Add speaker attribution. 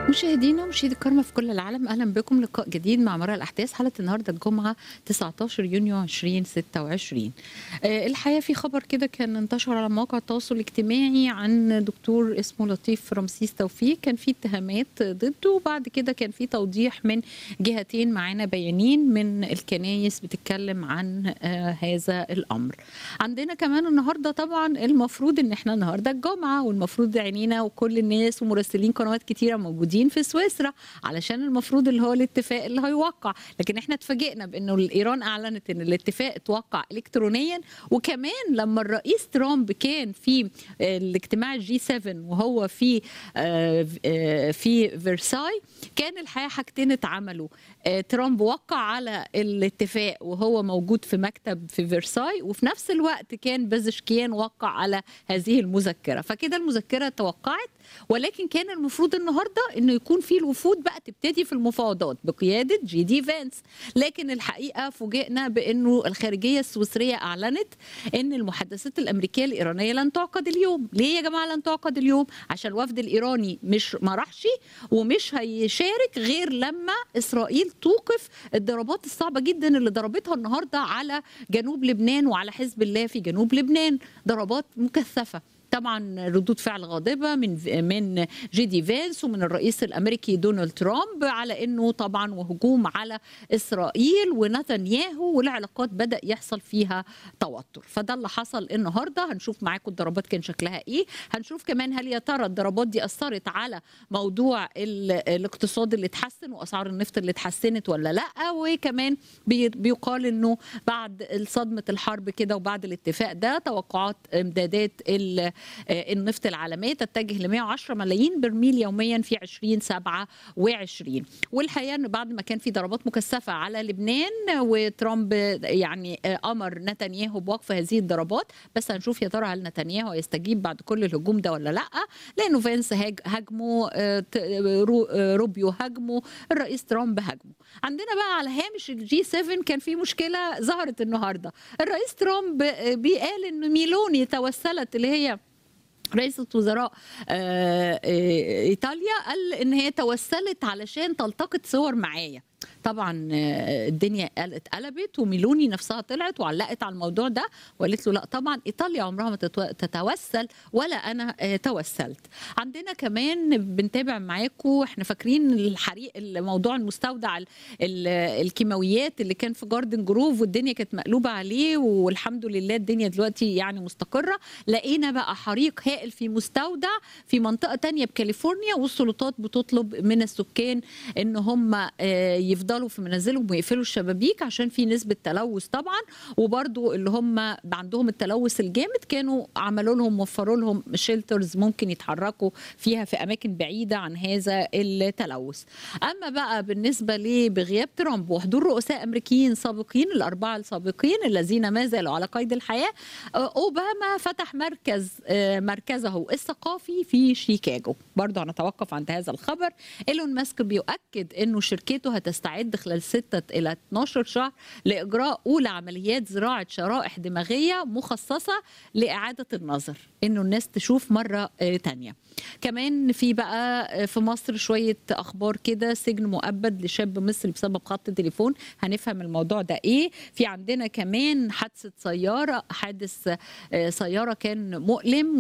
Speaker 1: مشاهدينا ومشاهدي الكرامة في كل العالم أهلا بكم لقاء جديد مع مرة الأحداث حلقة النهاردة الجمعة 19 يونيو 2026 آه، الحقيقة في خبر كده كان انتشر على مواقع التواصل الاجتماعي عن دكتور اسمه لطيف رمسيس توفيق كان في اتهامات ضده وبعد كده كان في توضيح من جهتين معانا بيانين من الكنايس بتتكلم عن آه، هذا الأمر عندنا كمان النهاردة طبعا المفروض ان احنا النهاردة الجمعة والمفروض عينينا وكل الناس ومراسلين قنوات كتيرة موجودين في سويسرا علشان المفروض اللي هو الاتفاق اللي هيوقع لكن احنا اتفاجئنا بانه ايران اعلنت ان الاتفاق اتوقع الكترونيا وكمان لما الرئيس ترامب كان في آه، الاجتماع الجي 7 وهو في آه، آه، في فرساي كان الحقيقه حاجتين اتعملوا آه، ترامب وقع على الاتفاق وهو موجود في مكتب في فرساي وفي نفس الوقت كان بازشكيان وقع على هذه المذكره فكده المذكره توقعت ولكن كان المفروض النهارده انه يكون في الوفود بقى تبتدي في المفاوضات بقياده جي دي فانس لكن الحقيقه فوجئنا بانه الخارجيه السويسريه اعلنت ان المحادثات الامريكيه الايرانيه لن تعقد اليوم ليه يا جماعه لن تعقد اليوم عشان الوفد الايراني مش ما راحش ومش هيشارك غير لما اسرائيل توقف الضربات الصعبه جدا اللي ضربتها النهارده على جنوب لبنان وعلى حزب الله في جنوب لبنان ضربات مكثفه طبعا ردود فعل غاضبه من من جي دي فانس ومن الرئيس الامريكي دونالد ترامب على انه طبعا وهجوم على اسرائيل ونتنياهو والعلاقات بدا يحصل فيها توتر فده اللي حصل النهارده هنشوف معاكم الضربات كان شكلها ايه هنشوف كمان هل يا ترى الضربات دي اثرت على موضوع ال- الاقتصاد اللي اتحسن واسعار النفط اللي اتحسنت ولا لا وكمان بي- بيقال انه بعد صدمه الحرب كده وبعد الاتفاق ده توقعات امدادات ال- آه، النفط العالميه تتجه ل 110 ملايين برميل يوميا في 2027 والحقيقه ان بعد ما كان في ضربات مكثفه على لبنان وترامب يعني آه، امر نتنياهو بوقف هذه الضربات بس هنشوف يا ترى هل نتنياهو يستجيب بعد كل الهجوم ده ولا لا لانه فانس هاج- هاجمه آه، ت- رو- آه، روبيو هاجمه الرئيس ترامب هاجمه عندنا بقى على هامش الجي 7 كان في مشكله ظهرت النهارده الرئيس ترامب آه، بيقال ان ميلوني توسلت اللي هي رئيسة وزراء آه، آه، ايطاليا قال ان هي توسلت علشان تلتقط صور معايا طبعا آه، الدنيا قال- اتقلبت وميلوني نفسها طلعت وعلقت على الموضوع ده وقالت له لا طبعا ايطاليا عمرها ما تتو- تتوسل ولا انا آه، توسلت عندنا كمان بنتابع معاكم احنا فاكرين الحريق الموضوع المستودع ال- ال- الكيماويات اللي كان في جاردن جروف والدنيا كانت مقلوبه عليه والحمد لله الدنيا دلوقتي يعني مستقره لقينا بقى حريق هائل في مستودع في منطقه تانية بكاليفورنيا والسلطات بتطلب من السكان ان هم آه، يفضلوا في منازلهم ويقفلوا الشبابيك عشان في نسبه تلوث طبعا وبرضو اللي هم عندهم التلوث الجامد كانوا عملوا لهم وفروا لهم شيلترز ممكن يتحركوا فيها في اماكن بعيده عن هذا التلوث اما بقى بالنسبه لي بغياب ترامب وحضور رؤساء امريكيين سابقين الاربعه السابقين الذين ما زالوا على قيد الحياه آه، اوباما فتح مركز آه، مركزه الثقافي في شيكاغو برضه هنتوقف عند هذا الخبر ايلون ماسك بيؤكد انه شركته هتستعد خلال 6 الى 12 شهر لاجراء اولى عمليات زراعه شرائح دماغيه مخصصه لاعاده النظر انه الناس تشوف مره آه، تانية كمان في بقى آه، في مصر شويه اخبار كده سجن مؤبد لشاب مصري بسبب خط تليفون هنفهم الموضوع ده ايه في عندنا كمان حادثه سياره حادث آه، سياره كان مؤلم